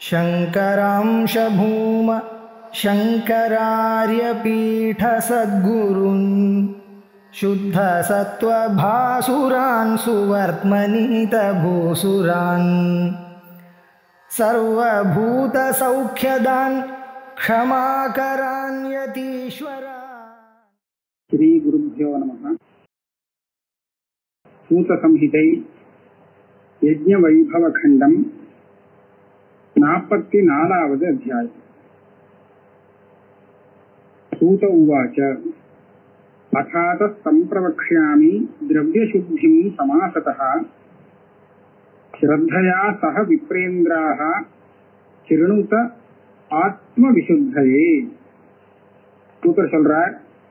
शङ्करांशभूम शङ्करार्यपीठसद्गुरुन् शुद्धसत्त्वभासुरान् सुवर्त्मनीतभूसुरान् सर्वभूतसौख्यदान् क्षमाकरान्यतीश्वरा ஸ்ரீ குருபியோ நம சூத சம்ஹிதை யஜ்ஞ வைபவ கண்டம் நாற்பத்தி நாலாவது அத்தியாயம் சூத உவாச்ச அதாத சம்பிரவக்ஷ்யாமி திரவியசுத்திம் சமாசதः ஸ்ரத்தயா சக விப்ரேந்திராக சிருணுத ஆத்மவிசுத்தையே சூத்தர் சொல்றார்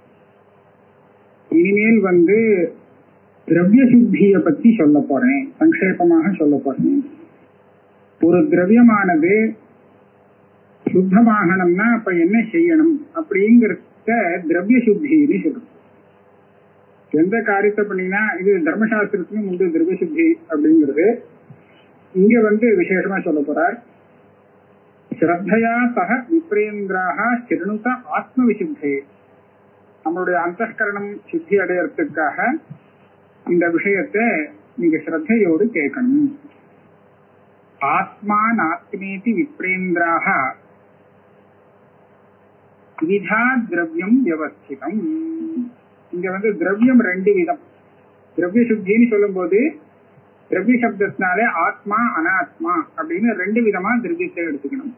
இனிமேல் வந்து திரவிய சுத்திய பத்தி சொல்ல போறேன் சங்கேபமாக சொல்ல போறேன் ஒரு திரவியமானது சுத்தமாகணும்னா அப்ப என்ன செய்யணும் அப்படிங்கறத திரவிய சுத்தின்னு சொல்றோம் எந்த காரியத்தை பண்ணினா இது தர்மசாஸ்திரத்திலும் உண்டு திரவிய சுத்தி அப்படிங்கிறது இங்க வந்து விசேஷமா சொல்ல போறார் ஸ்ரத்தையா சக விப்ரேந்திராக சிறுணுத ஆத்ம விசுத்தே நம்மளுடைய அந்தகரணம் சித்தி அடையறதுக்காக இந்த விஷயத்தை நீங்க ஸ்ரத்தையோடு கேட்கணும் ஆத்மா நாத்மேதி விப்ரேந்திராக விதா திரவியம் வியவஸ்திதம் இங்க வந்து திரவியம் ரெண்டு விதம் திரவிய சுத்தின்னு சொல்லும் போது திரவிய சப்தத்தினாலே ஆத்மா அனாத்மா அப்படின்னு ரெண்டு விதமா திரவியத்தை எடுத்துக்கணும்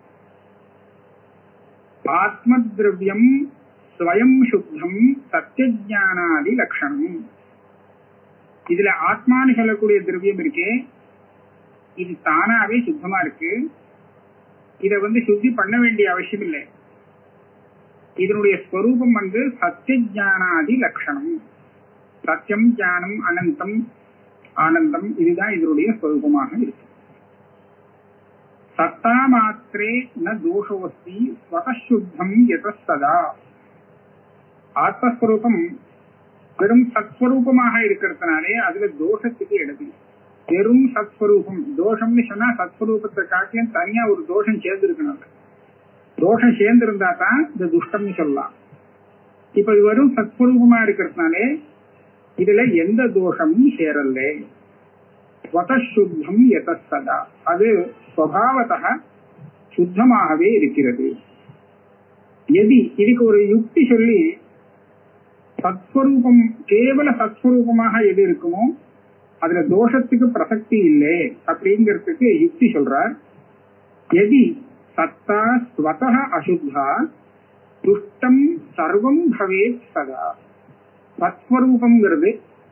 ஆத்ம திரவியம் ஸ்வயம் சுத்தம் சத்தியஜானாதி லட்சணம் இதுல ஆத்மான்னு சொல்லக்கூடிய திரவியம் இருக்கே இது தானாவே சுத்தமா இருக்கு இத வந்து சுத்தி பண்ண வேண்டிய அவசியம் இல்லை இதனுடைய ஸ்வரூபம் வந்து சத்தியஜானாதி லட்சணம் சத்தியம் ஞானம் அனந்தம் ஆனந்தம் இதுதான் இதனுடைய ஸ்வரூபமாக இருக்கு சத்தா மாத்திரே ந தோஷோஸ்தி ஸ்வதசுத்தம் எதஸ்ததா ஆத்மஸ்வரூபம் வெறும் சத்ஸ்வரூபமாக இருக்கிறதுனாலே அதுல தோஷத்துக்கு இடது வெறும் சத்ஸ்வரூபம் தோஷம்னு சொன்னா சத்ஸ்வரூபத்தை காட்டியும் தனியா ஒரு தோஷம் சேர்ந்து இருக்கணும் தோஷம் சேர்ந்து இருந்தா தான் இந்த துஷ்டம்னு சொல்லலாம் இப்ப இது வெறும் சத்ஸ்வரூபமா இருக்கிறதுனாலே இதுல எந்த தோஷமும் சேரல ஸ்வதசுத்தம் எதஸ்ததா அது ஸ்வபாவத்தக சுத்தமாகவே இருக்கிறது எதி இதுக்கு ஒரு யுக்தி சொல்லி சத்ஸ்வரூபம் கேவல சத்ஸ்வரூபமாக எது இருக்குமோ அதுல தோஷத்துக்கு பிரசக்தி இல்லை அப்படிங்கிறதுக்கு யுக்தி சொல்றார் எதி சத்தா ஸ்வத அசுத்தா துஷ்டம் சர்வம் பவேத் சதா சத்ஸ்வரூபம்ங்கிறது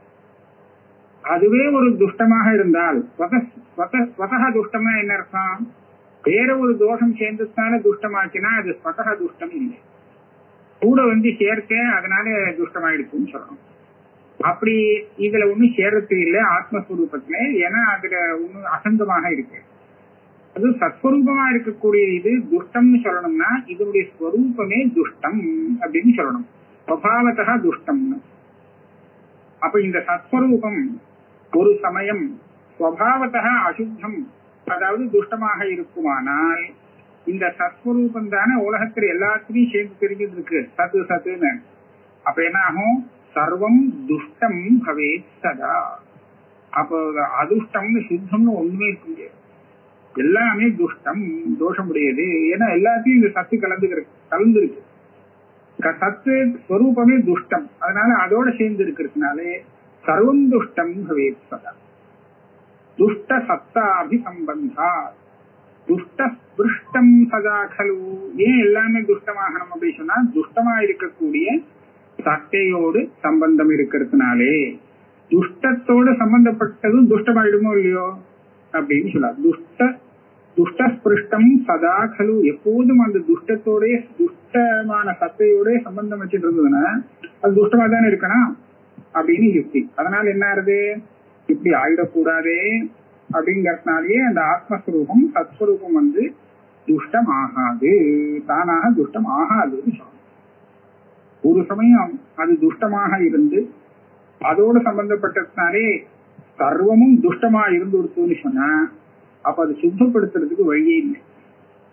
அதுவே ஒரு துஷ்டமாக இருந்தால் ஸ்வதக துஷ்டமா என்ன அர்த்தம் வேற ஒரு தோஷம் சேர்ந்ததுனால துஷ்டமாச்சுன்னா அது ஸ்வதக துஷ்டம் இல்லை கூட வந்து சேர்க்க அதனால துஷ்டமாயிடுச்சுன்னு சொல்லணும் அப்படி இதுல ஒண்ணும் சேர்றது இல்லை ஆத்மஸ்வரூபத்துல ஏன்னா அதுல ஒண்ணு அசங்கமாக இருக்கு அது சத்ஸ்வரூபமா இருக்கக்கூடிய இது துஷ்டம்னு சொல்லணும்னா இதனுடைய ஸ்வரூபமே துஷ்டம் அப்படின்னு சொல்லணும் சுவாவத்தா துஷ்டம்னு அப்ப இந்த சத்ஸ்வரூபம் ஒரு சமயம் சுவாவத்தா அசுத்தம் அதாவது துஷ்டமாக இருக்குமானால் இந்த சத்ஸ்வரூபம் தானே உலகத்துல எல்லாத்துலயும் சேர்ந்து தெரிஞ்சுட்டு இருக்கு சத்து சத்துன்னு அப்ப என்ன ஆகும் சர்வம் துஷ்டம் பவே சதா அப்போ அதுஷ்டம்னு சுத்தம்னு ஒண்ணுமே இருக்க முடியாது எல்லாமே துஷ்டம் தோஷம் உடையது ஏன்னா எல்லாத்தையும் இந்த சத்து கலந்து கலந்துருக்கு சத்து ஸ்வரூபமே துஷ்டம் அதனால அதோட சேர்ந்து இருக்கிறதுனாலே சர்வம் துஷ்டம் பவே சதா துஷ்ட சத்தாபி சம்பந்தா துஷ்ட ஸ்பிருஷ்டம் சதா கலு ஏன் எல்லாமே துஷ்டமாகணும் அப்படின்னு சொன்னா துஷ்டமா இருக்கக்கூடிய சட்டையோடு சம்பந்தம் இருக்கிறதுனாலே துஷ்டத்தோடு சம்பந்தப்பட்டதும் துஷ்டமாயிடுமோ இல்லையோ அப்படின்னு சொல்லலாம் துஷ்ட துஷ்ட ஸ்பிருஷ்டம் சதா கலு எப்போதும் அந்த துஷ்டத்தோட துஷ்டமான சத்தையோட சம்பந்தம் வச்சுட்டு இருந்ததுன்னா அது துஷ்டமா தானே இருக்கணும் அப்படின்னு யுக்தி அதனால என்ன ஆறுது இப்படி ஆயிடக்கூடாதே அப்படிங்கறதுனாலேயே அந்த ஆத்மஸ்வரூபம் சத்ஸ்வரூபம் வந்து துஷ்டம் ஆகாது தானாக துஷ்டம் ஆகாதுன்னு சொல்லணும் ஒரு சமயம் அது துஷ்டமாக இருந்து அதோடு சம்பந்தப்பட்டதுனாலே சர்வமும் துஷ்டமா இருந்து கொடுத்தோன்னு சொன்னா அப்ப அது சுத்தப்படுத்துறதுக்கு வழியே இல்லை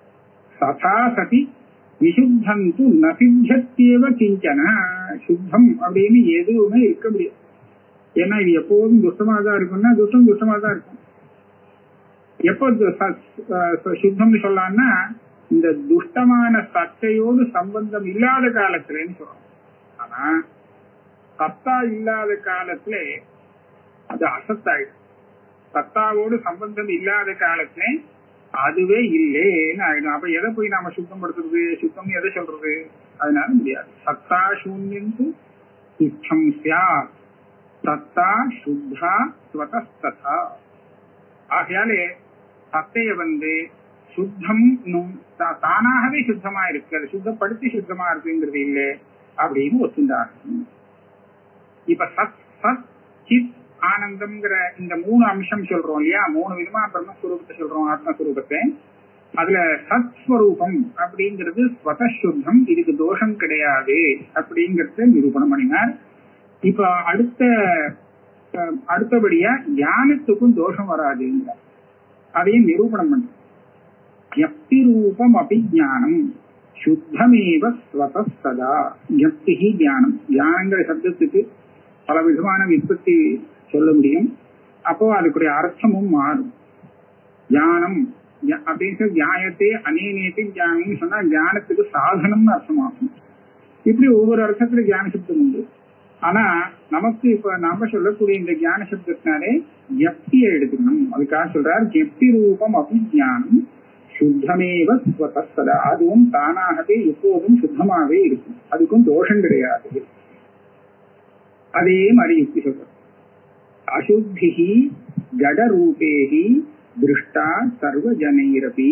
ததா சதி விசுத்தம் து நசித்தியவ கிஞ்சன சுத்தம் அப்படின்னு எதுவுமே இருக்க முடியாது ஏன்னா இது எப்போதும் துஷ்டமா தான் இருக்கும்னா துஷ்டம் துஷ்டமா தான் இருக்கும் எப்போ து- ச- ச- சுத்தம்னு சொல்லலாம்னா இந்த துஷ்டமான சத்தையோடு சம்பந்தம் இல்லாத காலத்துலன்னு சொல்றோம் ஆனா சத்தா இல்லாத காலத்துல அது அசத்தாயிடும் சத்தாவோடு சம்பந்தம் இல்லாத காலத்துல அதுவே இல்லேன்னு ஆயிடும் அப்ப எதை போய் நாம சுத்தப்படுத்துறது சுத்தம் எதை சொல்றது அதனால முடியாது சத்தா சூன்யம் துச்சம் சியாத் சத்தா சுத்தா ஸ்வதஸ்ததா ஆகையாலே சத்தைய வந்து சுத்தம் நும் தா- தானாகவே சுத்தமா இருக்கு அது சுத்தப்படுத்தி சுத்தமா இருக்குங்கிறது இல்லை அப்படின்னு ஒத்துண்டாங்க இப்ப சத் சத் சித் ஆனந்தம்ங்கிற இந்த மூணு அம்சம் சொல்றோம் இல்லையா மூணு விதமா பிரம்மஸ்வரூபத்தை சொல்றோம் ஆத்மஸ்வரூபத்தை அதுல சத் ஸ்வரூபம் அப்படிங்கிறது ஸ்வதசுத்தம் இதுக்கு தோஷம் கிடையாது அப்படிங்கறத நிரூபணம் பண்ணினார் இப்ப அடுத்த அஹ், அடுத்தபடியா ஞானத்துக்கும் தோஷம் வராதுங்கிற அதையும் நிரூபணம் பண்ண ஜப்தி ரூபம் அபிஜானம் சுத்தமேவ ஸ்வதஸ்ததா ஜப்திஹி ஞானம் ஞானங்கிற சப்தத்துக்கு பல விதமான விற்பத்தி சொல்ல முடியும் அப்போ அதுக்குடைய அர்த்தமும் மாறும் ஞானம் ஞ- அப்படின்னு சொல்லி ஞாயத்தை அநேனியத்தை ஞானம்னு சொன்னா ஞானத்துக்கு சாதனம்னு அர்த்தமாகும் இப்படி ஒவ்வொரு அர்த்தத்துல ஞான சப்தம் உண்டு ஆனா நமக்கு இப்ப நாம சொல்லக்கூடிய இந்த ஞான சப்தத்தினாலே ஜப்தியை எடுத்துக்கணும் அதுக்காக சொல்றார் ஜப்தி ரூபம் அபிஞானம் சுத்தமேவ ஸ்வதஸ்ததா அதுவும் தானாகவே எப்போதும் சுத்தமாவே இருக்கும் அதுக்கும் தோஷம் கிடையாது அதே மாதிரி யுக்தி சொல்ற அசுத்திஹி ஜடரூபேஹி திருஷ்டா சர்வஜனைரபி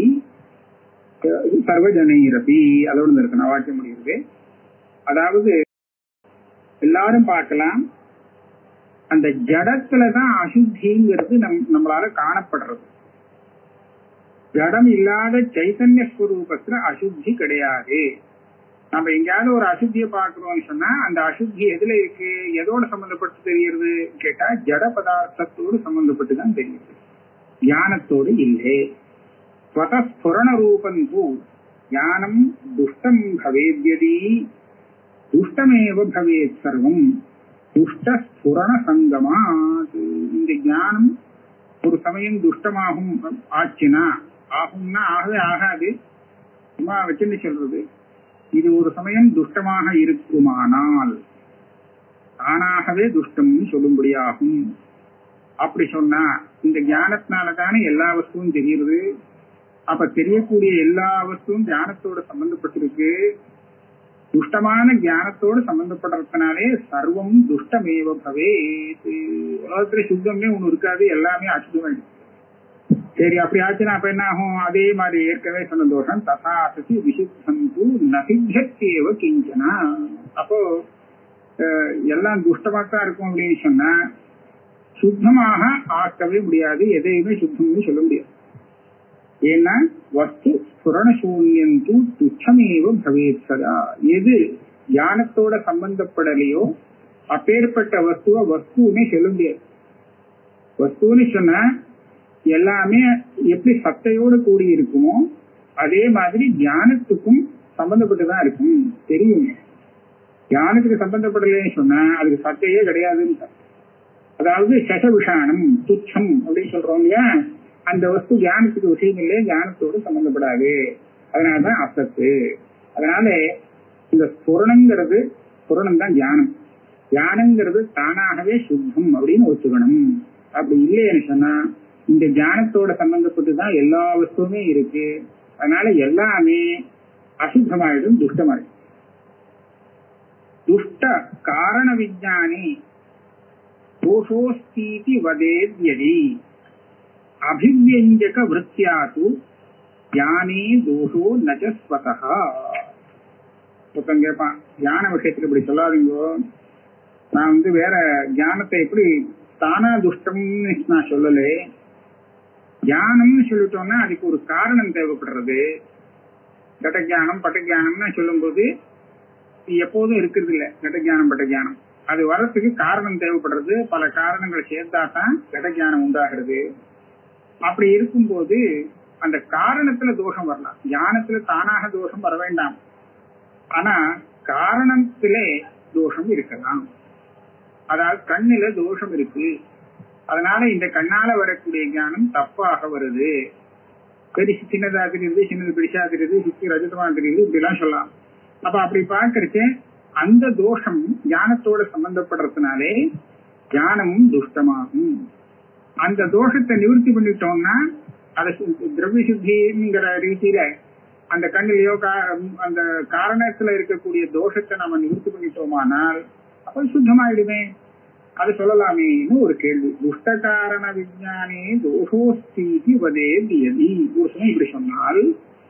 சர்வஜனைரபி அதோட இருக்கணும் வாக்கியம் முடியுது அதாவது எல்லாரும் பார்க்கலாம் அந்த ஜடத்துல தான் அசுத்திங்கிறது நம் நம்மளால காணப்படுறது ஜடம் இல்லாத சைத்தன்ய ஸ்வரூபத்துல அசுத்தி கிடையாது நம்ம எங்கேயாவது ஒரு அசுத்தியை பார்க்கிறோம்னு சொன்னா அந்த அசுத்தி எதுல இருக்கு எதோட சம்பந்தப்பட்டு தெரியுது கேட்டா ஜட பதார்த்தத்தோடு சம்பந்தப்பட்டு தான் தெரியுது ஞானத்தோடு இல்லை ஸ்வதஸ்புரண ரூபம் தூ ஞானம் துஷ்டம் பவேத்யதி துஷ்டமேவ பவேத் சர்வம் துஷ்டஸ்புரண சங்கமாத் இந்த ஞானம் ஒரு சமயம் துஷ்டமாகும் ஆச்சுனா ஆகும்னா ஆகவே ஆகாது சும்மா வச்சுன்னு சொல்றது இது ஒரு சமயம் துஷ்டமாக இருக்குமானால் தானாகவே துஷ்டம்னு சொல்லும்படியாகும் அப்படி சொன்னா இந்த ஞானத்தினால தானே எல்லா வஸ்துவும் தெரியுது அப்ப தெரியக்கூடிய எல்லா வஸ்துவும் ஞானத்தோட சம்பந்தப்பட்டிருக்கு துஷ்டமான ஞானத்தோடு சம்பந்தப்படுறதுனாலே சர்வம் துஷ்டமேவ பவே உலகத்துல சுத்தமே ஒண்ணு இருக்காது எல்லாமே அசுத்தம் சரி அப்படி ஆச்சுன்னா அப்ப என்ன ஆகும் அதே மாதிரி ஏற்கனவே சொன்ன தோஷம் தசாசதி விசுத்தம் தூ நசித்தேவ கிஞ்சனா அப்போ அஹ், எல்லாம் துஷ்டமா தான் இருக்கும் அப்படின்னு சொன்னா சுத்தமாக ஆக்கவே முடியாது எதையுமே சுத்தம்னு சொல்ல முடியாது ஏன்னா வஸ்து ஸ்புரணசூன்யம் தூ துச்சமேவ பவேத் சதா எது ஞானத்தோட சம்பந்தப்படலையோ அப்பேற்பட்ட வஸ்துவ வஸ்துன்னு சொல்ல முடியாது வஸ்துன்னு சொன்னா எல்லாமே எப்படி சத்தையோடு கூடி இருக்குமோ அதே மாதிரி ஞானத்துக்கும் சம்பந்தப்பட்டுதான் இருக்கும் தெரியும் ஞானத்துக்கு சம்பந்தப்படலைன்னு சொன்னா அதுக்கு சத்தையே கிடையாதுன்னு அதாவது சச விஷானம் துச்சம் அப்படின்னு சொல்றோம் இல்லையா அந்த வஸ்து ஞானத்துக்கு விஷயம் இல்லை ஞானத்தோடு சம்பந்தப்படாது அதனாலதான் அசத்து அதனால இந்த புரணங்கிறது புரணம் தான் ஞானம் ஞானங்கிறது தானாகவே சுத்தம் அப்படின்னு ஒத்துக்கணும் அப்படி இல்லைன்னு சொன்னா இந்த ஞானத்தோட சம்பந்தப்பட்டு தான் எல்லா வஸ்துவுமே இருக்கு அதனால எல்லாமே அசுத்தமாயிடும் துஷ்டமாயிடும் துஷ்ட காரண விஜானி தோஷோஸ்தீதி வதேத்யதி அபிவியஞ்சக விற்த்தியாது ஞானே தோஷோ நஜஸ்வதா ஒருத்தன் கேட்பான் ஞான விஷயத்துல இப்படி சொல்லாதீங்கோ நான் வந்து வேற ஞானத்தை எப்படி தானா துஷ்டம்னு நான் சொல்லலே ஞானம்னு சொல்லிட்டோம்னா அதுக்கு ஒரு காரணம் தேவைப்படுறது கடஜானம் பட்டஜானம்னு சொல்லும்போது இது எப்போதும் இருக்கிறது இல்ல கடஜானம் பட்டஜானம் அது வரத்துக்கு காரணம் தேவைப்படுறது பல காரணங்கள் சேர்த்தா தான் கடஜானம் உண்டாகிறது அப்படி இருக்கும்போது அந்த காரணத்துல தோஷம் வரலாம் ஞானத்துல தானாக தோஷம் வர வேண்டாம் ஆனா காரணத்திலே தோஷம் இருக்கலாம் அதாவது கண்ணுல தோஷம் இருக்கு அதனால இந்த கண்ணால வரக்கூடிய ஞானம் தப்பாக வருது பெருசு சின்னதா தெரியுது சின்னது பெருசா தெரியுது சுத்தி ரஜதமா தெரியுது இப்படி எல்லாம் சொல்லலாம் அப்ப அப்படி பார்க்கறச்ச அந்த தோஷம் ஞானத்தோட சம்பந்தப்படுறதுனாலே ஞானமும் துஷ்டமாகும் அந்த தோஷத்தை நிவர்த்தி பண்ணிட்டோம்னா அதை சு- திரவிய சுத்திங்கிற ரீதியில அந்த கண்ணிலையோ கா- அந்த காரணத்துல இருக்கக்கூடிய தோஷத்தை நம்ம நிவர்த்தி பண்ணிட்டோமானால் அப்ப சுத்தமாயிடுமே அது சொல்லலாமேன்னு ஒரு கேள்வி துஷ்ட காரண விஞ்ஞானே தோஷோஸ்தீதி வதே தியதி ஒரு சமயம் இப்படி சொன்னால்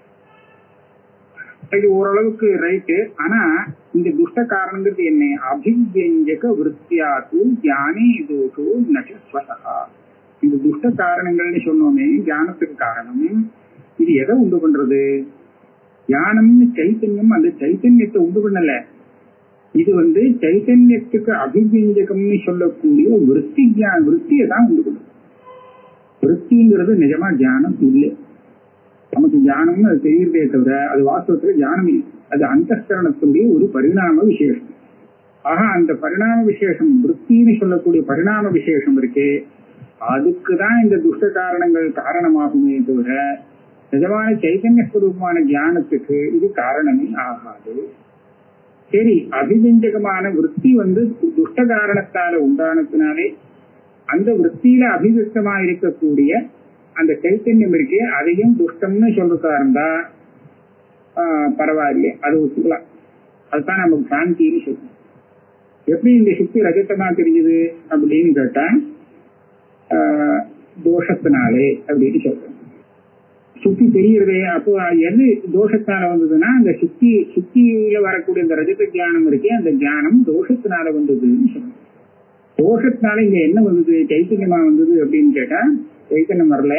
இது ஓரளவுக்கு ரைட்டு ஆனா இந்த துஷ்ட காரணங்கிறது என்ன அபிவியஞ்சக விற்த்தியாது ஞானே தோஷோ நசஸ்வசா இந்த துஷ்ட காரணங்கள்னு சொன்னோமே ஞானத்துக்கு காரணம் இது எதை உண்டு பண்றது ஞானம்னு சைத்தன்யம் அந்த சைத்தன்யத்தை உண்டு பண்ணல இது வந்து சைத்தன்யத்துக்கு அபிவியஞ்சகம்னு சொல்லக்கூடிய விற்பி விற்த்தியை தான் உண்டு பண்ணுது விற்த்திங்கிறது நிஜமா ஞானம் இல்லை நமக்கு ஞானம்னு அது தெரியுறதே தவிர அது வாஸ்தவத்துல ஞானம் இல்லை அது அந்தஸ்கரணத்துடைய ஒரு பரிணாம விசேஷம் ஆக அந்த பரிணாம விசேஷம் விற்த்தின்னு சொல்லக்கூடிய பரிணாம விசேஷம் இருக்கே அதுக்குதான் இந்த துஷ்ட காரணங்கள் காரணமாகுமே தவிர நிஜமான சைதன்ய ஸ்வரூபமான ஞானத்துக்கு இது காரணமே ஆகாது சரி அபிவிஞ்சகமான விற்பி வந்து துஷ்ட காரணத்தால உண்டானதுனாலே அந்த விற்த்தியில அபிவிருத்தமா இருக்கக்கூடிய அந்த சைத்தன்யம் இருக்கே அதையும் துஷ்டம்னு சொல்றதா இருந்தா ஆஹ், பரவாயில்லை அது ஒத்துக்கலாம் அதுதான் நமக்கு சாந்தின்னு சொல்றோம் எப்படி இந்த சுத்தி ரஜத்தமா தெரியுது அப்படின்னு கேட்டா ஆஹ், தோஷத்தினாலே அப்படின்னு சொல்றோம் சுத்தி தெரியுறதே அப்போ எது தோஷத்தால வந்ததுன்னா அந்த சுத்தி சுத்தியில வரக்கூடிய இந்த ரஜத ஞானம் இருக்கே அந்த ஞானம் தோஷத்தினால வந்ததுன்னு சொல்றோம் தோஷத்தினால இங்க என்ன வந்தது சைத்தன்யமா வந்தது அப்படின்னு கேட்டா சைத்தன்யம் வரல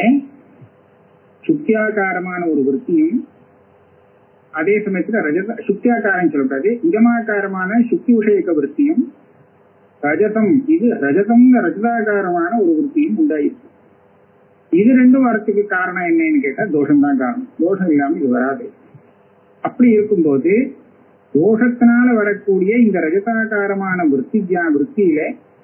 சுத்தியாகாரமான ஒரு விற்த்தியும் அதே சமயத்துல ரஜத சுத்தியாகாரம் சொல்லக்கூடாது இதமாகாரமான சுத்தி விஷயக்க விற்த்தியும் ரஜதம் இது ரஜதம் ரஜதாகாரமான ஒரு விற்த்தியும் உண்டாயிருக்கு இது ரெண்டும் வரத்துக்கு காரணம் என்னன்னு கேட்டா தோஷம் தான் காரணம் தோஷம் இல்லாம இது வராது அப்படி இருக்கும்போது தோஷத்தினால வரக்கூடிய இந்த ரஜதாகாரமான விற்த்திஜா விற்த்தியில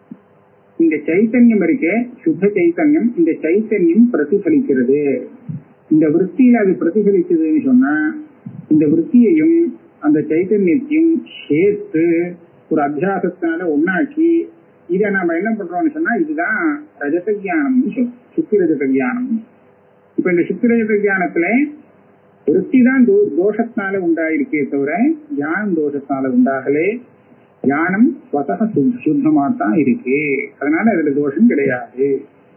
இந்த சைத்தன்யம் இருக்கே சுத்த சைத்தன்யம் இந்த சைத்தன்யம் பிரதிபலிக்கிறது இந்த விற்த்தியில அது பிரதிபலிச்சதுன்னு சொன்னா இந்த விற்த்தியையும் அந்த சைத்தன்யத்தையும் சேர்த்து ஒரு அத்தியாசத்தினால ஒண்ணாக்கி இதை நாம என்ன பண்றோம்னு சொன்னா இதுதான் ரஜத ஜானம்னு சொல்றோம் சுத்தி ரஜத ஜானம் இப்ப இந்த சுத்தி ரஜத ஜானத்துல விற்பி தான் தோ- தோஷத்தினால உண்டாயிருக்கே தவிர ஞானம் தோஷத்தினால உண்டாகலே ஞானம் ஸ்வதக சுத்- சுத்தமா தான் இருக்கு அதனால அதுல தோஷம் கிடையாது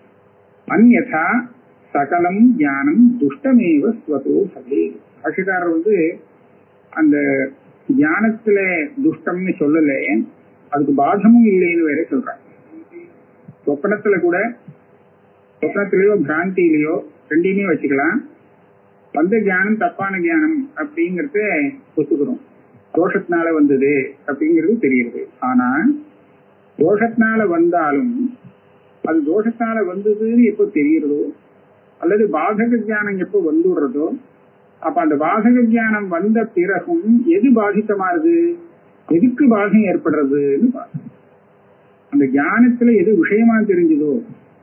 அந்யதா சகலம் ஞானம் துஷ்டமேவ ஸ்வதோ சகே பாஷிகாரர் வந்து அந்த ஞானத்துல துஷ்டம்னு சொல்லல அதுக்கு பாதமும் இல்லைன்னு வேற சொல்றாங்க சொப்பனத்துல கூட சொப்னத்திலேயோ பிராந்தியிலேயோ ரெண்டையுமே வச்சுக்கலாம் வந்த ஞானம் தப்பான ஞானம் அப்படிங்கறத ஒத்துக்கிறோம் தோஷத்தினால வந்தது அப்படிங்கிறது தெரியுது ஆனா தோஷத்தினால வந்தாலும் அது தோஷத்தினால வந்ததுன்னு எப்போ தெரியுறதோ அல்லது பாதக ஞானம் எப்போ வந்துடுறதோ அப்ப அந்த பாதக ஞானம் வந்த பிறகும் எது பாதித்தமாறுது எதுக்கு பாதம் ஏற்படுறதுன்னு பார்க்கணும் அந்த ஞானத்துல எது விஷயமா தெரிஞ்சதோ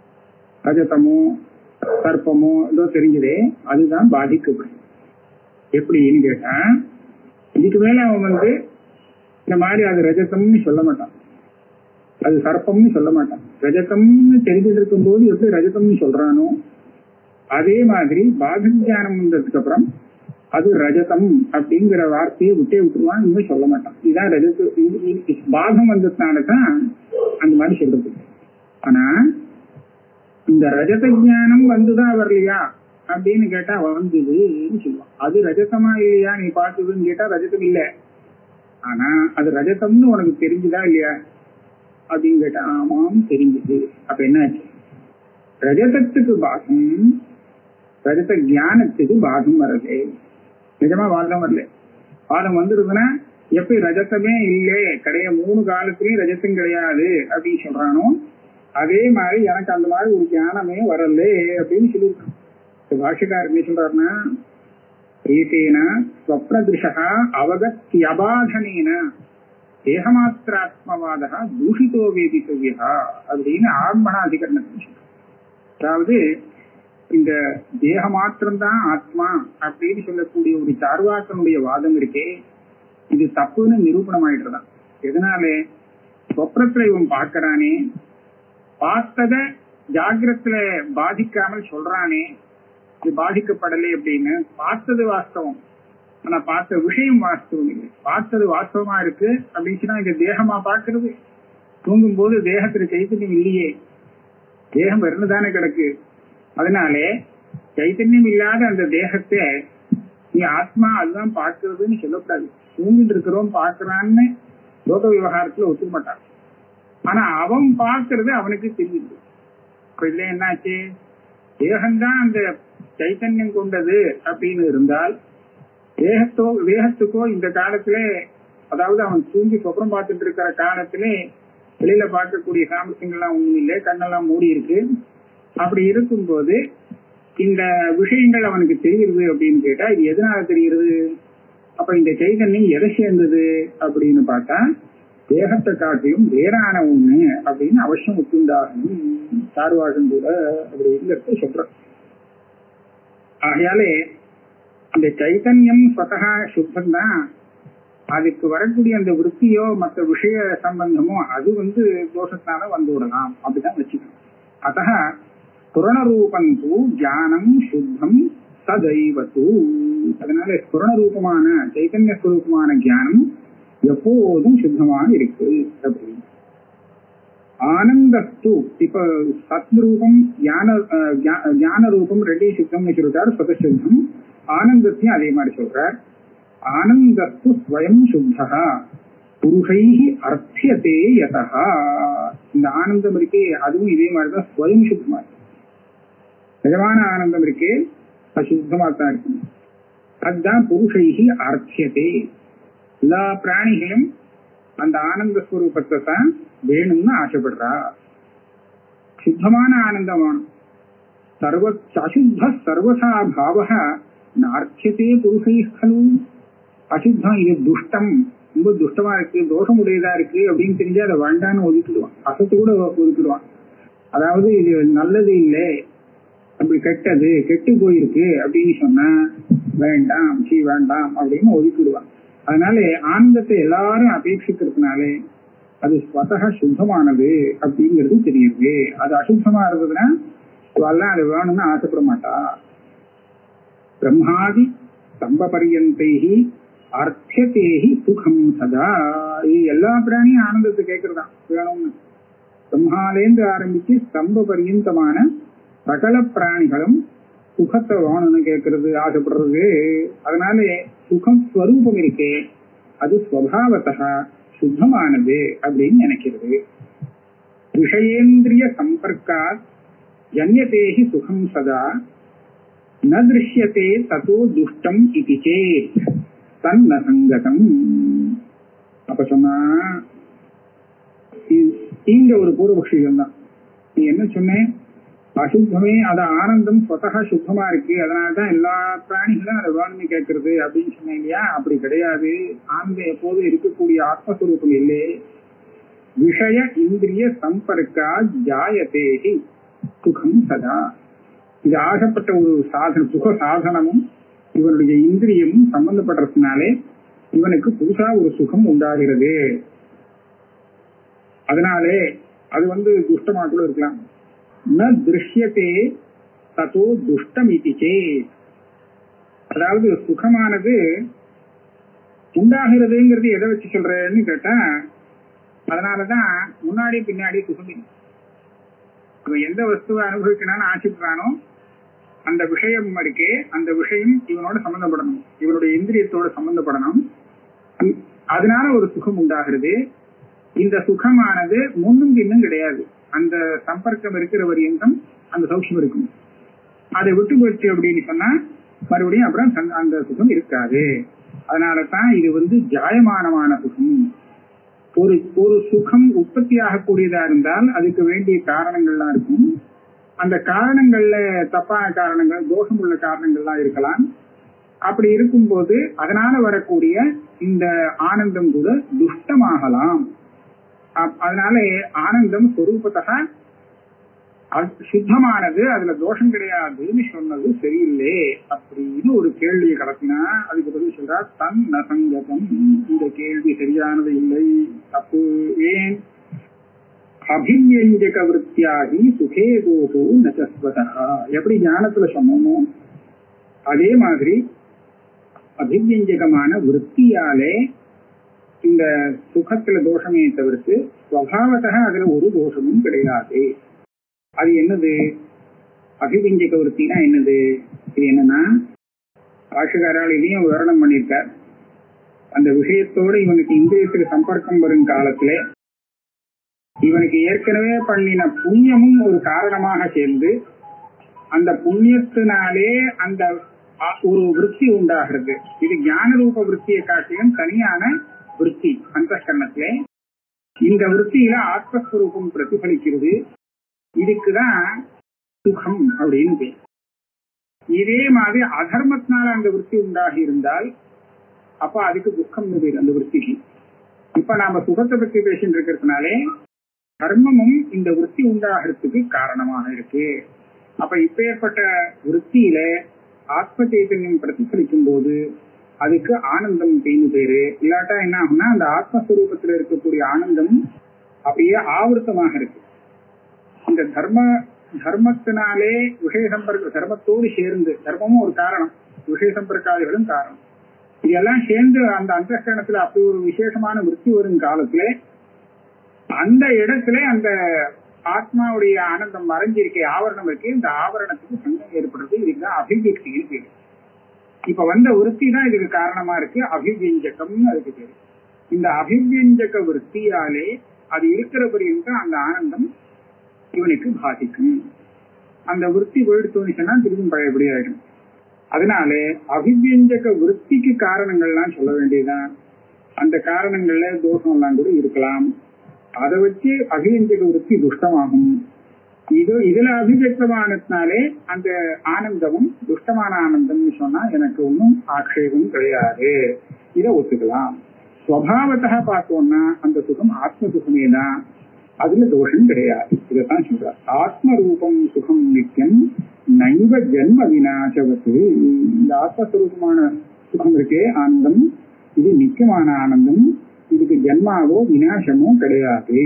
ரஜதமோ சர்ப்பமோ ஏதோ தெரிஞ்சதே அதுதான் பாதிக்கப்படும் எப்படின்னு கேட்டா இதுக்கு மேல அவன் வந்து இந்த மாதிரி அது ரஜதம்னு சொல்ல மாட்டான் அது சர்ப்பம்னு சொல்ல மாட்டான் ரஜதம்னு தெரிஞ்சுட்டு இருக்கும்போது எப்படி ரஜதம்னு சொல்றானோ அதே மாதிரி பாத ஞானம் வந்ததுக்கு அப்புறம் அது ரஜதம் அப்படிங்கிற வார்த்தையை விட்டே விட்டுருவான் இன்னும் சொல்ல மாட்டான் இதான் ரஜத்து இது- இது- பாகம் வந்ததுனால தான் அந்த மாதிரி சொல்றது ஆனா இந்த ரஜத ஞானம் வந்துதான் வரலையா அப்படின்னு கேட்டா வந்ததுன்னு சொல்லுவான் அது ரஜதமா இல்லையா நீ பார்த்ததுன்னு கேட்டா ரஜதம் இல்ல ஆனா அது ரஜதம்னு உனக்கு தெரிஞ்சுதா இல்லையா அப்படின்னு கேட்டா ஆமாம் தெரிஞ்சுது அப்ப என்னாச்சு ரஜதத்துக்கு பாகம் ரஜத ஞானத்துக்கு பாகம் வரல நிஜமா வாதம் வரல வாதம் வந்துருதுன்னா எப்படி ரஜத்தமே இல்லை கிடையாது மூணு காலத்திலயும் ரஜத்தம் கிடையாது அப்படின்னு சொல்றானோ அதே மாதிரி எனக்கு அந்த மாதிரி ஒரு ஞானமே வரல அப்படின்னு சொல்லியிருக்கான் இந்த பாஷக்காரர் என்ன சொல்றாருன்னா ஏதேன ஸ்வப்னதிருஷா அவகத்தியபாதனேன தேகமாத்திராத்மவாதா தூஷிதோ வேதித்தவியா அப்படின்னு ஆத்மனாதிகரணத்தை சொல்றார். அதாவது இந்த தேக மாத்திரம்தான் ஆத்மா அப்படின்னு சொல்லக்கூடிய ஒரு சார்வாக்கனுடைய வாதம் இருக்கே இது தப்புன்னு நிரூபணம் ஆயிட்டுதான் எதனால சொப்னத்துல இவன் பார்க்கறானே பார்த்தத ஜாகிரத்துல பாதிக்காமல் சொல்றானே இது பாதிக்கப்படலை அப்படின்னு பார்த்தது வாஸ்தவம் ஆனா பார்த்த விஷயம் வாஸ்தவம் இல்லை பார்த்தது வாஸ்தவமா இருக்கு அப்படின்னு சொன்னா இந்த தேகமா பார்க்கிறது தூங்கும் போது தேகத்துல சைத்தன்யம் இல்லையே தேகம் வெறுந்துதானே கிடக்கு அதனாலே சைத்தன்யம் இல்லாத அந்த தேகத்தை நீ ஆத்மா அதுதான் பார்க்கிறதுன்னு சொல்லக்கூடாது தூங்கிட்டு இருக்கிறோம் பார்க்கறான்னு லோக விவகாரத்துல ஒத்துக்க மாட்டான் ஆனா அவன் பார்க்கறது அவனுக்கு தெரியுது இப்ப இல்ல என்னாச்சு தேகம்தான் அந்த சைத்தன்யம் கொண்டது அப்படின்னு இருந்தால் தேகத்தோ தேகத்துக்கோ இந்த காலத்துல அதாவது அவன் தூங்கி சொப்பனம் பார்த்துட்டு இருக்கிற காலத்திலே வெளியில பார்க்கக்கூடிய சாமர்த்தியங்கள்லாம் ஒண்ணும் இல்லை கண்ணெல்லாம் மூடி இருக்கு அப்படி இருக்கும்போது இந்த விஷயங்கள் அவனுக்கு தெரியுது அப்படின்னு கேட்டா இது எதனால தெரியுது அப்ப இந்த சைதன்யம் எதை சேர்ந்தது அப்படின்னு பார்த்தா தேகத்தை காட்டியும் வேறான ஒண்ணு அப்படின்னு அவசியம் ஒத்துண்டாகணும் சார்வாகம் கூட அப்படிங்கிறத சொல்றோம் ஆகையாலே அந்த சைத்தன்யம் ஸ்வதகா சுத்தம் தான் அதுக்கு வரக்கூடிய அந்த விற்பியோ மற்ற விஷய சம்பந்தமோ அது வந்து தோஷத்தினால வந்து விடலாம் அப்படிதான் வச்சுக்கணும் அத்த ஸ்புரணரூபம் தூ ஜானம் சுத்தம் சதைவத்து அதனால ஸ்புரணரூபமான சைத்தன்ய ஸ்வரூபமான ஜானம் எப்போதும் சுத்தமாக இருக்கு அப்படின்னு ஆனந்தஸ்து இப்ப சத்ரூபம் ஞான அஹ், ஞா- ஞான ரூபம் ரெட்டி சுத்தம்னு சொல்லிட்டார் சுதசுத்தம் ஆனந்தத்தையும் அதே மாதிரி சொல்றார் ஆனந்தஸ்து ஸ்வயம் சுத்தா புருஷைஹி அர்த்தியதே யதா இந்த ஆனந்தம் இருக்கே அதுவும் இதே மாதிரிதான் ஸ்வயம் சுத்தமா இருக்கு நிஜமான ஆனந்தம் இருக்கே அது சுத்தமா தான் இருக்கு அதுதான் புருஷைஹி அர்த்தியதே எல்லா பிராணிகளும் அந்த ஆனந்த ஸ்வரூபத்தை தான் வேணும்னு ஆசைப்படுறா சுத்தமான ஆனந்தம் வேணும் சர்வ அசுத்த சர்வசா பாவ நார்த்தியதே புருஷை கலு அசுத்தம் இது துஷ்டம் ரொம்ப துஷ்டமா இருக்கு தோஷம் உடையதா இருக்கு அப்படின்னு தெரிஞ்சு அதை வேண்டான்னு ஒதுக்கிடுவான் அசத்து கூட ஒதுக்கிடுவான் அதாவது இது நல்லது இல்லை அப்படி கெட்டது கெட்டு போயிருக்கு அப்படின்னு சொன்னா வேண்டாம் சீ வேண்டாம் அப்படின்னு ஒதுக்கிடுவான் அதனால ஆனந்தத்தை எல்லாரும் அபேட்சிக்கிறதுனாலே அது ஸ்வதக சுத்தமானது அப்படிங்கிறது தெரியுது அது அசுத்தமா இருந்ததுன்னா இவெல்லாம் அது வேணும்னு ஆசைப்பட மாட்டா பிரம்மாதி ஸ்தம்ப பரியந்தைஹி அர்த்தியதேஹி சுகம் சதா இது எல்லா பிராணியும் ஆனந்தத்தை கேட்கறதா வேணும்னு பிரம்மாலேந்து ஆரம்பிச்சு ஸ்தம்ப பரியந்தமான சகல பிராணிகளும் சுகத்தை வேணும்னு கேட்கறது ஆசைப்படுறது அதனால சுகம் ஸ்வரூபம் இருக்கே அது ஸ்வபாவத்தா சுத்தமானது அப்படின்னு நினைக்கிறது விஷயேந்திரிய சம்பர்க்கா ஜன்யதேஹி சுகம் சதா ந திருஷ்யத்தே ததோ துஷ்டம் இது சேத் தன்ன சங்கதம் அப்ப சொன்னா இ- இங்க ஒரு பூர்வபக்ஷியம் தான் நீ என்ன சொன்னேன் அசுத்தமே அது ஆனந்தம் சொத்தகா சுத்தமா இருக்கு அதனாலதான் எல்லா பிராணிகளும் அதை வேணும்னு கேட்கறது அப்படின்னு சொன்னேன் இல்லையா அப்படி கிடையாது ஆனந்தம் எப்போதும் இருக்கக்கூடிய ஆத்மஸ்வரூபம் இல்லையே விஷய இந்திரிய சம்பர்க்கா ஜாயதேகி சுகம் சதா இது ஆகப்பட்ட ஒரு சாதன சுக சாதனமும் இவனுடைய இந்திரியமும் சம்பந்தப்படுறதுனாலே இவனுக்கு புதுசா ஒரு சுகம் உண்டாகிறது அதனாலே அது வந்து துஷ்டமா கூட இருக்கலாம் ந திருஷ்யத்தே ததோ துஷ்டம் இது சேத் அதாவது சுகமானது உண்டாகிறதுங்கிறது எதை வச்சு சொல்றேன்னு கேட்டா அதனாலதான் முன்னாடி பின்னாடி சுகம் இல்லை இவன் எந்த வஸ்துவை அனுபவிக்கணும்னு ஆசைப்படுறானோ அந்த விஷயம் இருக்கே அந்த விஷயம் இவனோட சம்பந்தப்படணும் இவனுடைய இந்திரியத்தோட சம்பந்தப்படணும் இ- அதனால ஒரு சுகம் உண்டாகிறது இந்த சுகமானது முன்னும் பின்னும் கிடையாது அந்த சம்பர்க்கம் இருக்கிற வரையும் அந்த சௌக்கியம் இருக்கும் அதை விட்டு போச்சு அப்படின்னு சொன்னா மறுபடியும் அப்புறம் சந்த- அந்த சுகம் இருக்காது அதனால தான் இது வந்து ஜாயமானமான சுகம் ஒரு ஒரு சுகம் உற்பத்தி ஆகக்கூடியதா இருந்தால் அதுக்கு வேண்டிய காரணங்கள்லாம் இருக்கும் அந்த காரணங்கள்ல தப்பான காரணங்கள் தோஷம் உள்ள காரணங்கள்லாம் இருக்கலாம் அப்படி இருக்கும்போது அதனால வரக்கூடிய இந்த ஆனந்தம் கூட துஷ்டமாகலாம் அப்- அதனால ஆனந்தம் சொரூபத்தக அது சுத்தமானது அதுல தோஷம் கிடையாதுன்னு சொன்னது சரியில்லை அப்படின்னு ஒரு கேள்வியை கடத்தினா அதுக்கு பதில் சொல்றா தன் நசங்கதம் இந்த கேள்வி சரியானது இல்லை தப்பு ஏன் அபிவியஞ்சக விற்த்தியாகி சுகே தோஷோ நச்சஸ்வதா எப்படி ஞானத்துல சொன்னோமோ அதே மாதிரி அபிவியஞ்சகமான விற்த்தியாலே இந்த சுகத்துல தோஷமே தவிர்த்து ஸ்வபாவத்தக அதுல ஒரு தோஷமும் கிடையாது அது என்னது அபிவிஞ்சக விற்த்தினா என்னது இது என்னன்னா பாஷகாரால் இதையும் விவரணம் பண்ணியிருக்கார் அந்த விஷயத்தோடு இவனுக்கு இந்திரியத்துக்கு சம்பர்க்கம் வரும் காலத்துல இவனுக்கு ஏற்கனவே பண்ணின புண்ணியமும் ஒரு காரணமாக சேர்ந்து அந்த புண்ணியத்தினாலே அந்த அ- ஒரு விருத்தி உண்டாகிறது இது ஞான ரூப விருத்தியை காட்டிலும் தனியான விருத்தி அந்த கரணத்திலே இந்த விருத்தியில ஆத்மஸ்வரூபம் பிரதிபலிக்கிறது இதுக்குதான் சுகம் அப்படின்னு பேர் இதே மாதிரி அதர்மத்தினால அந்த விருத்தி உண்டாகி இருந்தால் அப்ப அதுக்கு துக்கம் பேர் அந்த விருத்திக்கு இப்ப நாம சுகத்தை பத்தி பேசிட்டு இருக்கிறதுனாலே கர்மமும் இந்த விருத்தி உண்டாகிறதுக்கு காரணமாக இருக்கு அப்ப இப்பேற்பட்ட விருத்தியில ஆத்ம சைத்தன்யம் பிரதிபலிக்கும் போது அதுக்கு ஆனந்தம் அப்படின்னு பேரு இல்லாட்டா என்ன ஆகும்னா அந்த ஆத்மஸ்வரூபத்துல இருக்கக்கூடிய ஆனந்தம் அப்படியே ஆவர்த்தமாக இருக்கு இந்த தர்ம தர்மத்தினாலே விஷய சம்பர்க்க தர்மத்தோடு சேர்ந்து தர்மமும் ஒரு காரணம் விஷய சம்பர்க்காதிகளும் காரணம் இதெல்லாம் சேர்ந்து அந்த அந்தஸ்கரணத்துல அப்படி ஒரு விசேஷமான விருத்தி வரும் காலத்துல அந்த இடத்துல அந்த ஆத்மாவுடைய ஆனந்தம் மறைஞ்சிருக்கே ஆவரணம் இருக்கு இந்த ஆவரணத்துக்கு சங்கம் ஏற்படுறது இதுதான் அபிவியக்தின்னு பேரு இப்ப வந்த விருத்தி தான் இதுக்கு காரணமா இருக்கு அபிவியஞ்சகம்னு அதுக்கு பேரு இந்த அபிவியஞ்சக விருத்தியாலே அது இருக்கிற பரியந்தம் அந்த ஆனந்தம் இவனுக்கு பாதிக்கும் அந்த விருத்தி போயிடுத்தோன்னு சொன்னா திரும்பி பழையபடி ஆயிடும் அதனால அபிவியஞ்சக விருத்திக்கு காரணங்கள்லாம் சொல்ல வேண்டியதுதான் அந்த காரணங்கள்ல தோஷம் எல்லாம் கூட இருக்கலாம் அதை வச்சு அபிவியஞ்சக விருத்தி துஷ்டமாகும் இது இதுல அபிவியக்தமானதுனாலே அந்த ஆனந்தமும் துஷ்டமான ஆனந்தம்னு சொன்னா எனக்கு ஒன்றும் ஆக்ஷேபம் கிடையாது இதை ஒத்துக்கலாம் ஸ்வபாவத்தா பார்த்தோம்னா அந்த சுகம் ஆத்ம சுகமே தான் அதுல தோஷம் கிடையாது இதைத்தான் சொல்றார் ஆத்ம ரூபம் சுகம் நித்தியம் நைவ ஜென்ம விநாசவத்து இந்த ஆத்மஸ்வரூபமான சுகம் இருக்கே ஆனந்தம் இது நித்தியமான ஆனந்தம் இதுக்கு ஜென்மாவோ விநாசமோ கிடையாது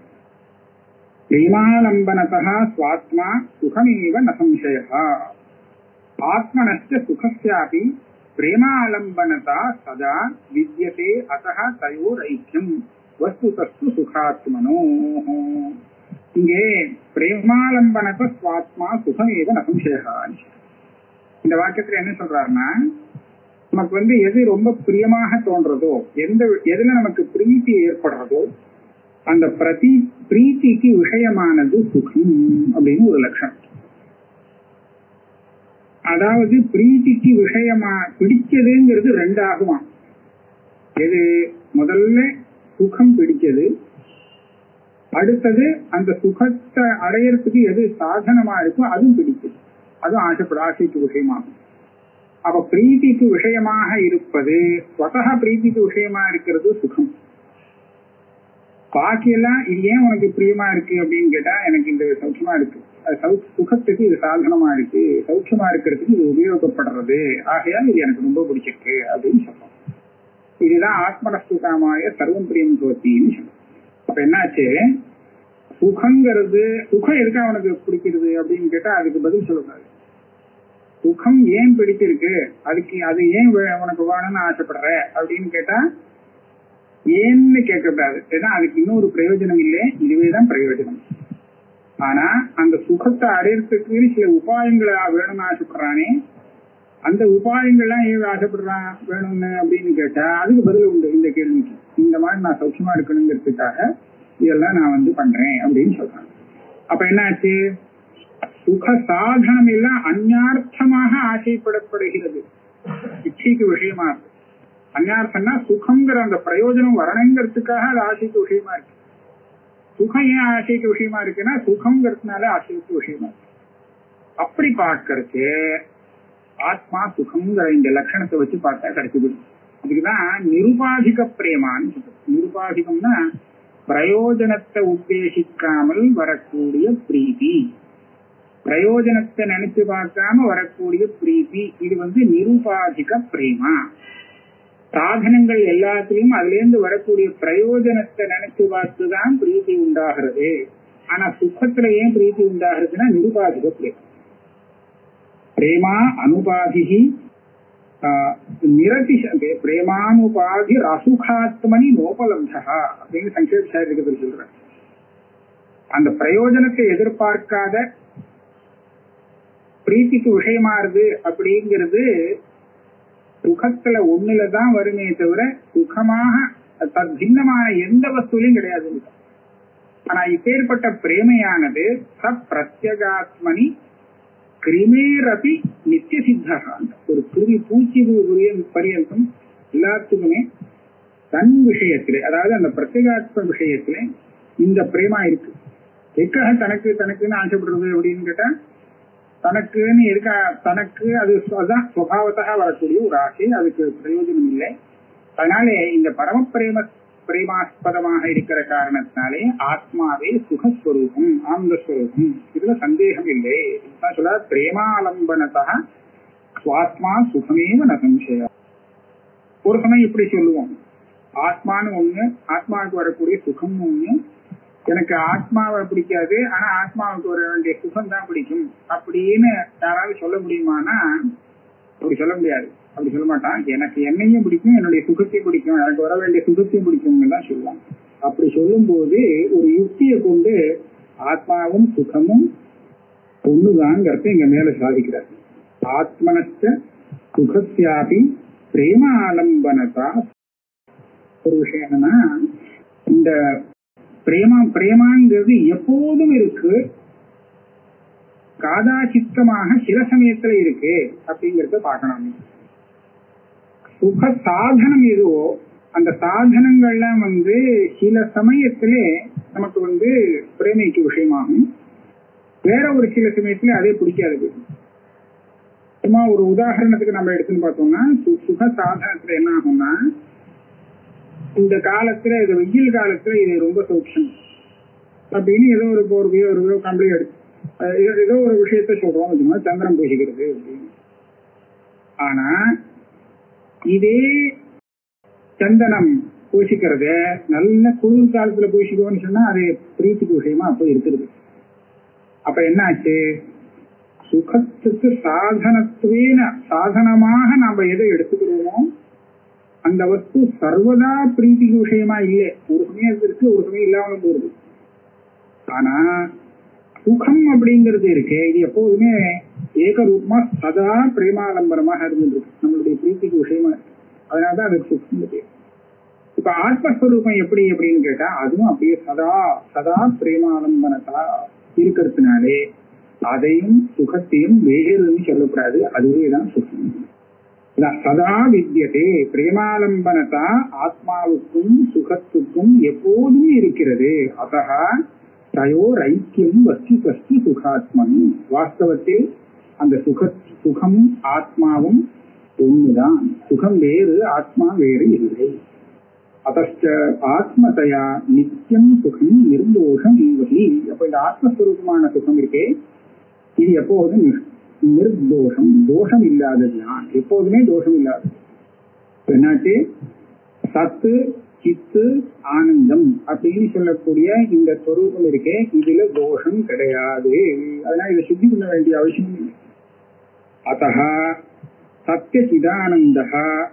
பிரேமாலம்பனதா ஸ்வாத்மா சுகமேவ ந சம்சயா ஆத்மனஸ்ய சுகஸ்யாபி பிரேமாலம்பனதா சதா வித்யதே அத்தः தயோரைக்கியம் வஸ்துதஸ்து சுகாத்மனோ இங்கே பிரேமாலம்பனத ஸ்வாத்மா சுகமேவ ந சம்சயா இந்த வாக்கியத்துல என்ன சொல்றாருன்னா நமக்கு வந்து எது ரொம்ப பிரியமாக தோன்றதோ எந்த எதுல நமக்கு பிரீத்தி ஏற்படுறதோ அந்த பிரதி பிரீத்திக்கு விஷயமானது சுகம் அப்படின்னு ஒரு லட்சணம் அதாவது பிரீத்திக்கு விஷயமா பிடிச்சதுங்கிறது ரெண்டு ஆகுமா எது முதல்ல சுகம் பிடிச்சது அடுத்தது அந்த சுகத்தை அடையறதுக்கு எது சாதனமா இருக்கோ அதுவும் பிடிக்குது அதுவும் ஆசைப்பட ஆசைக்கு விஷயமாகும் அப்ப பிரீத்திக்கு விஷயமாக இருப்பது ஸ்வதக பிரீத்திக்கு விஷயமா இருக்கிறது சுகம் பாக்கியெல்லாம் இது ஏன் உனக்கு பிரியமா இருக்கு அப்படின்னு கேட்டா எனக்கு இந்த சௌக்கியமா இருக்கு அது சௌ- சுகத்துக்கு இது சாதனமா இருக்கு சௌக்கியமா இருக்கிறதுக்கு இது உபயோகப்படுறது ஆகையால் இது எனக்கு ரொம்ப பிடிச்சிருக்கு அப்படின்னு சொல்றோம் இதுதான் ஆத்மரஸ்துகாமாய சர்வம் பிரியம் தோத்தின்னு சொல்றோம் அப்ப என்னாச்சு சுகங்கிறது சுகம் எதுக்கு அவனுக்கு பிடிக்கிறது அப்படின்னு கேட்டா அதுக்கு பதில் சொல்லக்கூடாது சுகம் ஏன் பிடிச்சிருக்கு அதுக்கு அது ஏன் வே- உனக்கு வேணும்னு ஆசைப்படுற அப்படின்னு கேட்டா ஏன்னு கேட்கக்கூடாது ஏன்னா அதுக்கு இன்னொரு பிரயோஜனம் இல்லை இதுவேதான் பிரயோஜனம் ஆனா அந்த சுகத்தை அடையறதுக்கு சில உபாயங்களை வேணும்னு ஆசைப்படுறானே அந்த உபாயங்கள்லாம் ஏன் ஆசைப்படுறான் வேணும்னு அப்படின்னு கேட்டா அதுக்கு பதில் உண்டு இந்த கேள்விக்கு இந்த மாதிரி நான் சௌக்கியமா இருக்கணுங்கிறதுக்காக இதெல்லாம் நான் வந்து பண்றேன் அப்படின்னு சொல்றான் அப்ப என்னாச்சு சுக சாதனம் எல்லாம் அந்நார்த்தமாக ஆசைப்படப்படுகிறது இச்சைக்கு விஷயமா இருக்கு அந்நார்த்தம்னா சுகங்கிற அந்த பிரயோஜனம் வரணுங்கிறதுக்காக அது ஆசைக்கு விஷயமா இருக்கு சுகம் ஏன் ஆசைக்கு விஷயமா இருக்குன்னா சுகங்கிறதுனால ஆசைக்கு விஷயமா இருக்கு அப்படி பார்க்கறதுக்கு ஆத்மா சுகம்ங்கிற இந்த லட்சணத்தை வச்சு பார்த்தா கிடைச்சது இதுக்குதான் நிருபாதிக பிரேமான்னு சொல்றது நிருபாதிகம்னா பிரயோஜனத்தை உத்தேசிக்காமல் வரக்கூடிய பிரீதி பிரயோஜனத்தை நினைச்சு பார்க்காம வரக்கூடிய பிரீத்தி இது வந்து நிருபாதிக பிரேமா சாதனங்கள் எல்லாத்திலையும் அதுல இருந்து வரக்கூடிய பிரயோஜனத்தை நினைச்சு பார்த்துதான் பிரீத்தி உண்டாகிறது ஆனா சுகத்துல ஏன் பிரீத்தி உண்டாகிறதுன்னா நிருபாதிக பிரேமா பிரேமா அனுபாதிகி நிரதிஷ பிரேமானுபாதி ரசுகாத்மனி நோபலப்தா அப்படின்னு சங்கேத சாரிக்கிறதுல சொல்றேன் அந்த பிரயோஜனத்தை எதிர்பார்க்காத பிரீத்திக்கு விஷயமாறுது அப்படிங்கிறது சுகத்துல ஒண்ணுலதான் வருமே தவிர சுகமாக தத் பின்னமான எந்த வஸ்துலையும் கிடையாது ஆனா இப்பேற்பட்ட பிரேமையானது ச பிரத்யகாத்மனி கிருமேரபி நித்திய சித்தகா ஒரு கிருமி பூச்சி பரியந்தம் எல்லாத்துக்குமே தன் விஷயத்திலே அதாவது அந்த பிரத்யேகாத்ம விஷயத்திலே இந்த பிரேமா இருக்கு எக்காக தனக்கு தனக்குன்னு ஆசைப்படுறது அப்படின்னு கேட்டா தனக்குன்னு இருக்கா தனக்கு அது அதுதான் சுவாவத்தாக வரக்கூடிய ஒரு ஆசை அதுக்கு பிரயோஜனம் இல்லை அதனாலே இந்த பரம பிரேம பிரேமாஸ்பதமாக இருக்கிற காரணத்தினாலே ஆத்மாவே சுகஸ்வரூபம் ஆனந்தஸ்வரூபம் இதுல சந்தேகம் இல்லை சொல்ல பிரேமாலம்பனதா சுவாத்மா சுகமேவ ந சம்சயம் ஒரு சமயம் இப்படி சொல்லுவோம் ஆத்மான்னு ஒண்ணு ஆத்மாவுக்கு வரக்கூடிய சுகம் ஒண்ணு எனக்கு ஆத்மாவை பிடிக்காது ஆனா ஆத்மாவுக்கு வர வேண்டிய சுகம் தான் பிடிக்கும் அப்படின்னு யாராவது சொல்ல முடியுமானா அப்படி சொல்ல முடியாது அப்படி சொல்ல மாட்டான் எனக்கு என்னையும் பிடிக்கும் என்னுடைய சுகத்தையும் பிடிக்கும் எனக்கு வர வேண்டிய சுகத்தையும் பிடிக்கும்னு தான் சொல்லுவான் அப்படி சொல்லும் போது ஒரு யுக்தியை கொண்டு ஆத்மாவும் சுகமும் ஒண்ணுதாங்கிறத இங்க மேல சாதிக்கிறார் ஆத்மனஸ்த சுகத்தியாபி பிரேம ஆலம்பனதா ஒரு விஷயம் என்னன்னா இந்த பிரேமா பிரேமாங்கிறது எப்போதும் இருக்கு காதாசித்தமாக சில சமயத்துல இருக்கு அப்படிங்கறத பார்க்கணும் சுக சாதனம் எதுவோ அந்த சாதனங்கள்லாம் வந்து சில சமயத்திலே நமக்கு வந்து பிரேமைக்கு விஷயமாகும் வேற ஒரு சில சமயத்துல அதே பிடிக்காது சும்மா ஒரு உதாரணத்துக்கு நம்ம எடுத்துன்னு பார்த்தோம்னா சுக சாதனத்துல என்ன ஆகும்னா இந்த காலத்துல இது வெயில் காலத்துல இது ரொம்ப சௌக்கியம் அப்படின்னு ஏதோ ஒரு போர்வையோ ஒரு கம்பளி எடுத்து ஏதோ ஒரு விஷயத்த சொல்றோம் வச்சுக்கோங்க சந்திரன் பூசிக்கிறது அப்படின்னு ஆனா இதே சந்தனம் பூசிக்கிறத நல்ல குளிர் காலத்துல பூசிக்கோன்னு சொன்னா அது பிரீத்திக்கு விஷயமா அப்போ இருக்கிறது அப்ப என்ன ஆச்சு சுகத்துக்கு சாதனத்துவேன சாதனமாக நாம எதை எடுத்துக்கிறோமோ அந்த வஸ்து சர்வதா பிரீத்திக்கு விஷயமா இல்லை ஒரு சமயம் இருக்கு ஒரு சமயம் இல்லாம போகுது ஆனா சுகம் அப்படிங்கிறது இருக்கு இது எப்போதுமே ஏகரூபமா சதா பிரேமாலம்பரமாக இருந்துருக்கு நம்மளுடைய பிரீத்திக்கு விஷயமா இருக்கு அதனாலதான் அதுக்கு சுகம் பேர் இப்ப ஆத்மஸ்வரூபம் எப்படி அப்படின்னு கேட்டா அதுவும் அப்படியே சதா சதா பிரேமாலம்பனதா இருக்கிறதுனாலே அதையும் சுகத்தையும் வேறுன்னு சொல்லக்கூடாது அதுவேதான் சுகம் சதா வித்தியதே பிரேமாலம்பனதா ஆத்மாவுக்கும் சுகத்துக்கும் எப்போதும் இருக்கிறது அதகா தயோர் ஐக்கியம் வஸ்தி வஸ்தி சுகாத்மன் வாஸ்தவத்தில் அந்த சுக சுகம் ஆத்மாவும் ஒண்ணுதான் சுகம் வேறு ஆத்மா வேறு இல்லை அதச்ச ஆத்மதயா நித்தியம் சுகம் நிர்தோஷம் வகி அப்ப இந்த ஆத்மஸ்வரூபமான சுகம் இருக்கே இது எப்போதும் நிர்தோஷம் தோஷம் இல்லாததுதான் எப்போதுமே தோஷம் இல்லாதது என்னாச்சு சத்து சித்து ஆனந்தம் அப்படின்னு சொல்லக்கூடிய இந்த ஸ்வரூபம் இருக்கே இதுல தோஷம் கிடையாது அதனால இதை சுத்தி பண்ண வேண்டிய அவசியம் இல்லை அத்த சத்திய சிதானந்த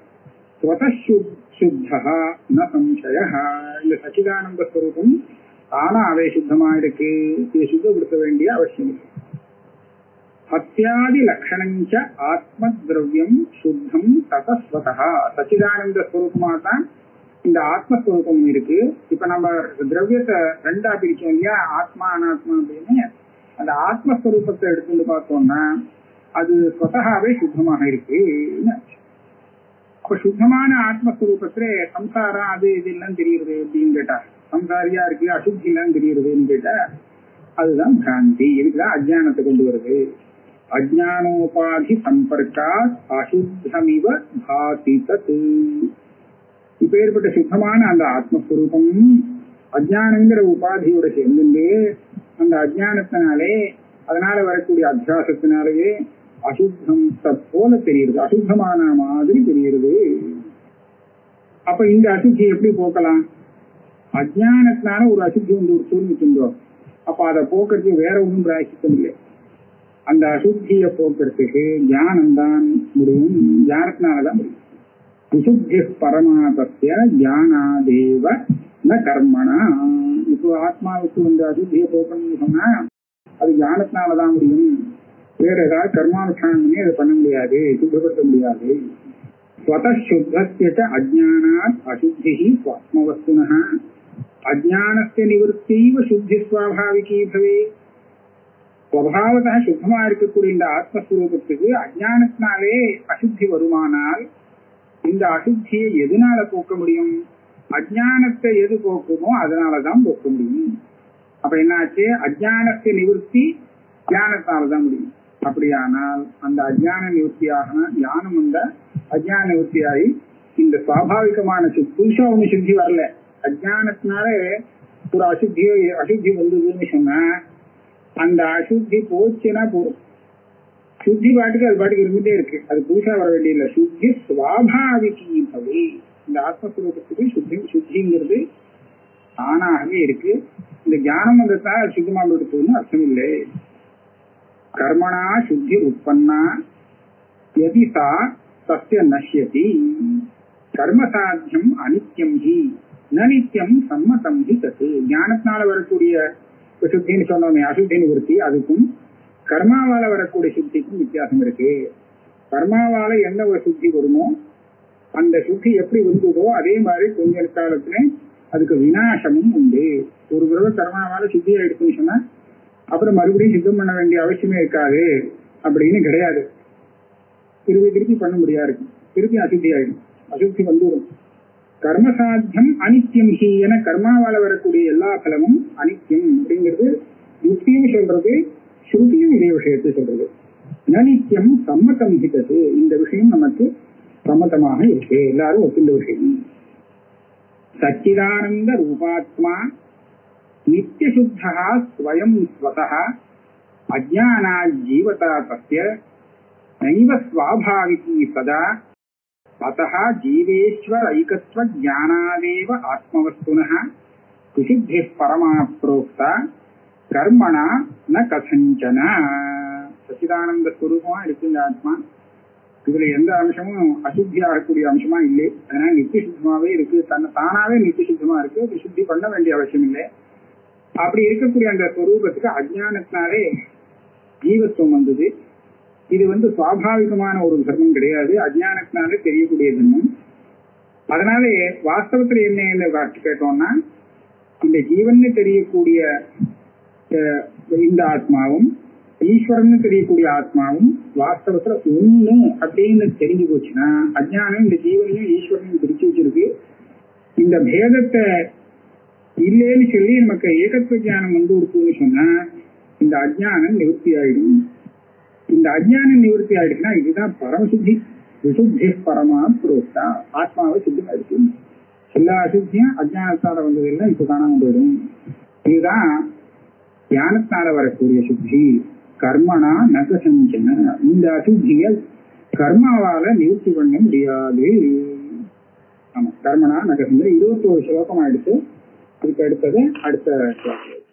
சுத்தா ந சம்சய இந்த சச்சிதானந்த ஸ்வரூபம் தானாவே சுத்தமா இருக்கு இதை சுத்தப்படுத்த வேண்டிய அவசியம் இல்லை சத்தியாதி லட்சணஞ்ச ஆத்ம திரவியம் சுத்தம் ததஸ்வதா சச்சிதானந்த ஸ்வரூபமா தான் இந்த ஆத்மஸ்வரூபம் இருக்கு இப்ப நம்ம திரவியத்தை ரெண்டா பிரிச்சோம் இல்லையா ஆத்மா அனாத்மா அப்படின்னு அந்த ஆத்மஸ்வரூபத்தை எடுத்துட்டு பார்த்தோம்னா அது சொத்தகாவே சுத்தமாக இருக்கு அப்ப சுத்தமான ஆத்மஸ்வரூபத்துல சம்சாரம் அது இது எல்லாம் தெரியுது அப்படின்னு கேட்டா சம்சாரியா இருக்கு அசுத்தி எல்லாம் தெரியுதுன்னு கேட்டா அதுதான் பிராந்தி இதுக்குதான் அஜானத்தை கொண்டு வருது அஜானோபாதி சம்பர்க்காத் அசுத்தமிவ பாதி தத் இப்ப ஏற்பட்ட சுத்தமான அந்த ஆத்மஸ்வரூபம் அஜானங்கிற உபாதியோட சேர்ந்துட்டு அந்த அஜானத்தினாலே அதனால வரக்கூடிய அத்தியாசத்தினாலேயே அசுத்தம் போல தெரியுது அசுத்தமான மாதிரி தெரியுது அப்ப இந்த அசுத்தி எப்படி போக்கலாம் அஜானத்தினால ஒரு அசுத்தி வந்து ஒரு சூழ்நிலை அப்ப அதை போக்குறதுக்கு வேற ஒன்றும் பிராயசித்தம் இல்லை அந்த அசுத்தியை போக்குறதுக்கு ஞானம் தான் முடியும் ஞானத்தினாலதான் முடியும் விசுத்தி பரமாதத்திய ஞானாதேவ ந கர்மனா இப்போ ஆத்மாவுக்கு வந்து அசுத்தியை போக்கணும்னு சொன்னா அது ஞானத்தினாலதான் முடியும் வேற ஏதாவது கர்மானுஷ்டானம் பண்ணி அதை பண்ண முடியாது சுத்தப்படுத்த முடியாது स्वतः अज्ञानात् अशुद्धिः स्वात्मवस्तुनः அஜானஸ்ய நிவர்த்தியைவ சுத்தி சுவாபாவிகி பவே ஸ்வபாவதா சுத்தமா இருக்கக்கூடிய இந்த ஆத்மஸ்வரூபத்துக்கு அஜானத்தினாலே அசுத்தி வருமானால் இந்த அசுத்தியை எதனால போக்க முடியும் அஜானத்தை எது போக்குமோ அதனாலதான் போக்க முடியும் அப்ப என்னாச்சு அஜானத்தை நிவர்த்தி ஞானத்தாலதான் முடியும் அப்படியானால் அந்த அஜான நிவர்த்தியாக ஞானம் வந்த அஜான நிவர்த்தியாகி இந்த சுவாபாவிகமான சு- புதுசா ஒண்ணு சுத்தி வரல அஜானத்தினால ஒரு அசுத்தி அசுத்தி வந்ததுன்னு சொன்னா அந்த அசுத்தி போச்சுன்னா போதும் சுத்தி பாட்டுக்கு அது பாட்டுக்கு இருந்துட்டே இருக்கு அது புதுசா வர வேண்டியதில்லை சுத்தி சுவாபாவிகி பவி இந்த ஆத்மஸ்வரூபத்துக்கு சுத்தி சுத்திங்கிறது தானாகவே இருக்கு இந்த ஞானம் வந்ததுனால அது சுத்தமாக இருக்குன்னு அர்த்தம் இல்லை கர்மணா சுத்தி உற்பன்னா यदि सा तस्य नश्यति கர்மசாத்தியம் அனித்யம் ஹி ந நித்தியம் சம்மதம் ஹி தத்து ஞானத்தினால வரக்கூடிய இப்ப சுத்தின்னு சொன்னோமே அசுத்தி நிவர்த்தி அதுக்கும் கர்மாவால வரக்கூடிய சுத்திக்கும் வித்தியாசம் இருக்கு கர்மாவால என்ன ஒரு சுத்தி வருமோ அந்த சுத்தி எப்படி வந்ததோ அதே மாதிரி கொஞ்ச காலத்துல அதுக்கு விநாசமும் உண்டு ஒரு தடவை கர்மாவால சுத்தி ஆயிடுச்சுன்னு சொன்னா அப்புறம் மறுபடியும் சுத்தம் பண்ண வேண்டிய அவசியமே இருக்காது அப்படின்னு கிடையாது திருப்பி திருப்பி பண்ண முடியாது திருப்பி அசுத்தி ஆயிடும் அசுத்தி வந்துடும் கர்மசாத்தியம் அனித்தியம் ஹி என கர்மாவால வரக்கூடிய எல்லா பலமும் அனித்தியம் அப்படிங்கிறது யுக்தியும் சொல்றது ஸ்ருதியும் இதே விஷயத்தை சொல்றது நனித்தியம் சம்மதம் ஹிதது இந்த விஷயம் நமக்கு சம்மதமாக இருக்கு எல்லாரும் ஒத்துந்த விஷயம் சச்சிதானந்த ரூபாத்மா நித்தியசுத்தா ஸ்வயம் ஸ்வதः அஜானா ஜீவதா தஸ்ய நைவ ஸ்வாபாவிகி சதா अतः जीवेश्वर ऐकत्व ज्ञानादेव आत्मवस्तुनः विशुद्धिः परमा प्रोक्ता கர்மணா ந கசஞ்சன சச்சிதானந்த ஸ்வரூபமா இருக்கு இந்த ஆத்மா இதுல எந்த அம்சமும் அசுத்தி ஆகக்கூடிய அம்சமா இல்லை அதனால நித்திய சுத்தமாவே இருக்கு தன்னை தானாவே நித்திய சுத்தமா இருக்கு அது சுத்தி பண்ண வேண்டிய அவசியம் இல்லை அப்படி இருக்கக்கூடிய அந்த ஸ்வரூபத்துக்கு அஜ்ஞானத்தினாலே ஜீவத்துவம் வந்தது இது வந்து சுவாபாவிகமான ஒரு தர்மம் கிடையாது அஜ்ஞானத்தினாலே தெரியக்கூடிய தர்மம் அதனாலே வாஸ்தவத்துல என்ன என்ன காட்டு கேட்டோம்னா இந்த ஜீவன்னு தெரியக்கூடிய அஹ், இந்த ஆத்மாவும் ஈஸ்வரன் தெரியக்கூடிய ஆத்மாவும் வாஸ்தவத்துல ஒண்ணு அப்படின்னு தெரிஞ்சு போச்சுன்னா அஜ்ஞானம் இந்த ஜீவனையும் ஈஸ்வரனையும் பிரிச்சு வச்சிருக்கு இந்த பேதத்தை இல்லைன்னு சொல்லி நமக்கு ஏகத்துவ ஞானம் வந்து இருக்குன்னு சொன்னா இந்த அஜ்ஞானம் நிவர்த்தி ஆயிடும் இந்த அஜ்ஞான நிவர்த்தி ஆயிடுச்சுன்னா இதுதான் பரமசுத்தி விசுத்தி பரமா புரோக்தா ஆத்மாவை சுத்தமா இருக்கு எல்லா அசுத்தியும் அஜ்ஞானத்தால வந்ததெல்லாம் இப்ப காணாம போயிடும் இதுதான் ஞானத்தால வரக்கூடிய சுத்தி கர்மனா நகசஞ்சன இந்த அசுத்தியை கர்மாவால நிவர்த்தி பண்ண முடியாது ஆமா கர்மனா நகசஞ்சன இருபத்தோரு ஸ்லோகம் ஆயிடுச்சு அதுக்கு அடுத்தது அடுத்த class ல.